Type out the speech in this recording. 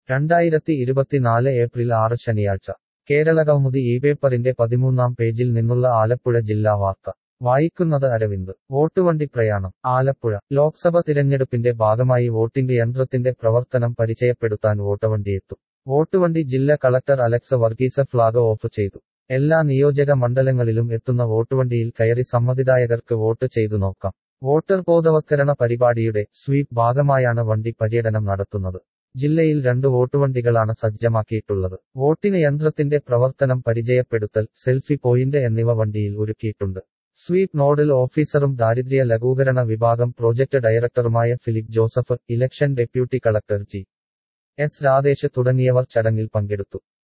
രണ്ടായിരത്തി ഇരുപത്തിനാല് ഏപ്രിൽ ആറ് ശനിയാഴ്ച കേരളകൗമുദി ഈ പേപ്പറിന്റെ പതിമൂന്നാം പേജിൽ നിന്നുള്ള ആലപ്പുഴ ജില്ലാ വാർത്ത വായിക്കുന്നത് അരവിന്ദ് വോട്ടുവണ്ടി പ്രയാണം ആലപ്പുഴ ലോക്സഭ തിരഞ്ഞെടുപ്പിന്റെ ഭാഗമായി വോട്ടിംഗ് യന്ത്രത്തിന്റെ പ്രവർത്തനം പരിചയപ്പെടുത്താൻ വോട്ടുവണ്ടിയെത്തും വോട്ടുവണ്ടി ജില്ലാ collector Alex Varghese flag off ചെയ്തു എല്ലാ നിയോജക മണ്ഡലങ്ങളിലും എത്തുന്ന വോട്ടുവണ്ടിയിൽ കയറി സമ്മതിദായകർക്ക് വോട്ട് ചെയ്തു നോക്കാം വോട്ടർ ബോധവത്കരണ പരിപാടിയുടെ സ്വീപ് ഭാഗമായാണ് വണ്ടി പര്യടനം നടത്തുന്നത് ജില്ലയിൽ രണ്ട് വോട്ടുവണ്ടികളാണ് സജ്ജമാക്കിയിട്ടുള്ളത് വോട്ടിന് യന്ത്രത്തിന്റെ പ്രവർത്തനം പരിചയപ്പെടുത്തൽ സെൽഫി പോയിന്റ് എന്നിവ വണ്ടിയിൽ ഒരുക്കിയിട്ടുണ്ട് സ്വീപ് നോഡൽ ഓഫീസറും ദാരിദ്ര്യ ലഘൂകരണ വിഭാഗം പ്രോജക്ട് ഡയറക്ടറുമായ Philip Joseph election deputy collector G S Radhesh തുടങ്ങിയവർ ചടങ്ങിൽ പങ്കെടുത്തു